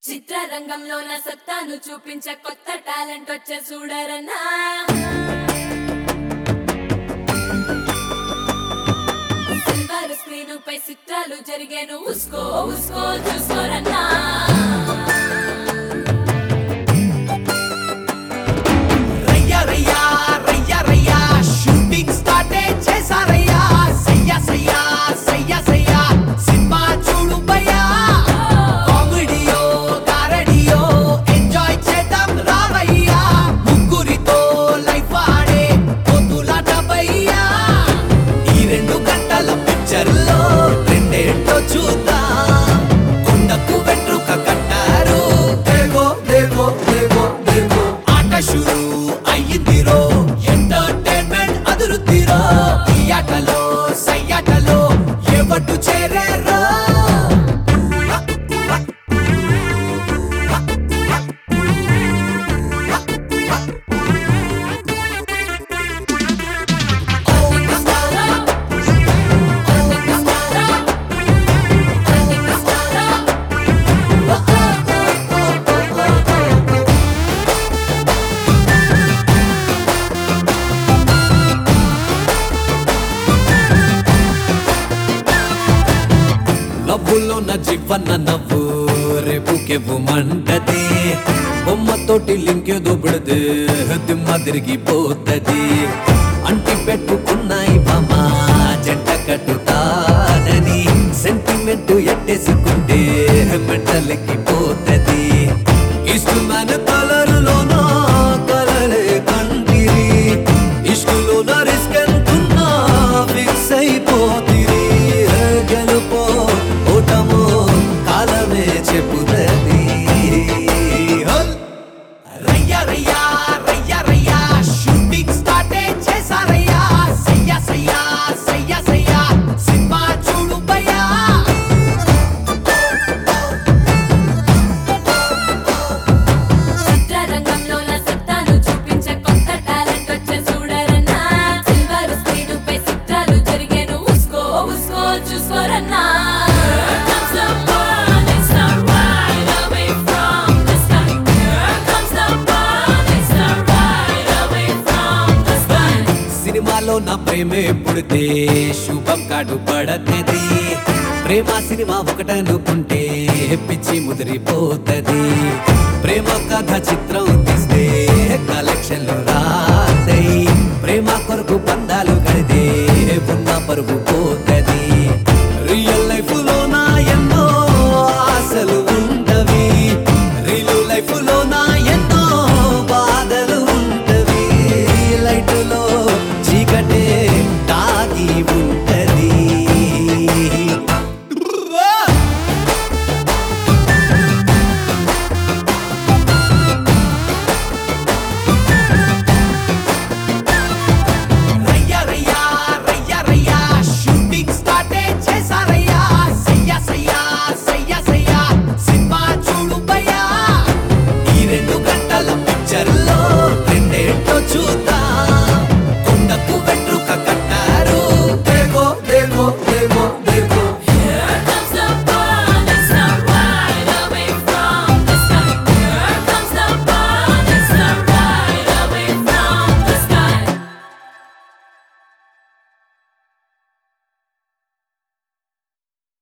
చిత్రరంగంలో నా సత్తాను చూపించే కొత్త టాలెంట్ వచ్చే చూడరన్నా సిల్వర్ స్క్రీన్ పై చిత్రాలు జరిగేను ఉస్కో ఉస్కో చూసుకోరన్నా రయ్యా రయ్యా రయ్యా రయ్యా షూటింగ్ స్టార్టే చేశారయ్యా సయ్యా సయ్యా సయ్యా సయ్యా సినిమా చూడు భయ్యా కామెడీయో కారడియో ఎంజాయ్ చేద్దాం రావయ్యా ముగ్గురితో లైఫ్ ఆడే పొద్దులాట భయ్యా ఈ రెండు గంటల పిక్చర్లో రెండేంటో చూద్దాం కొండకు వెంట్రుక కట్టారు దేగో దేగో దేగో దేగో ఆట షురు అయ్యిందిరో ఎంటర్టైన్మెంట్ అదురుద్దిరో ఈ ఆటలో సయ్యాటలో ఎవట్టు చేరేరో నవ్వులో నా జీవన్న నవ్వు రేపుకెవ్వు మంటది బొమ్మతోటి లింకేదో బిడదు దిమ్మ తిరిగిపోతది అంటి పెట్టుకున్నాయి బామ్మ జంట కట్టుతానని సెంటిమెంట్ ఎట్టేసుకుంటే మెంటలెక్కిపోతది ఇష్టమైన కలరులోన కలలే కంటిరి ఇష్కులోన రిస్క్ ఎంతున్నా ఫిక్స్ అయిపోతిరి గెలుపో ఓటమో కాలమే చెప్పుతది హల్! రయ్యా రయ్యా రయ్యా రయ్యా షూటింగ్ స్టార్టే చేశారయ్యా సయ్యా సయ్యా సయ్యా సయ్యా సినిమా చూడు భయ్యా చిత్రరంగంలో నా సత్తాను చూపించే కొత్త టాలెంట్ వచ్చే చూడరన్నా సిల్వర్ స్క్రీన్ పై చిత్రాలు జరిగేను ఉస్కో ఉస్కో చూసుకోరన్నా Comes the one, it's not right away from the sky. Here comes the one, it's not right away from the sky. సినిమాలో నా ప్రేమే పుడితే శుభం కాడు పడతది ప్రేమ సినిమా ఒకటనుకుంటే పిచ్చి ముదిరిపోతది ప్రేమ కథ చిత్రం తీస్తే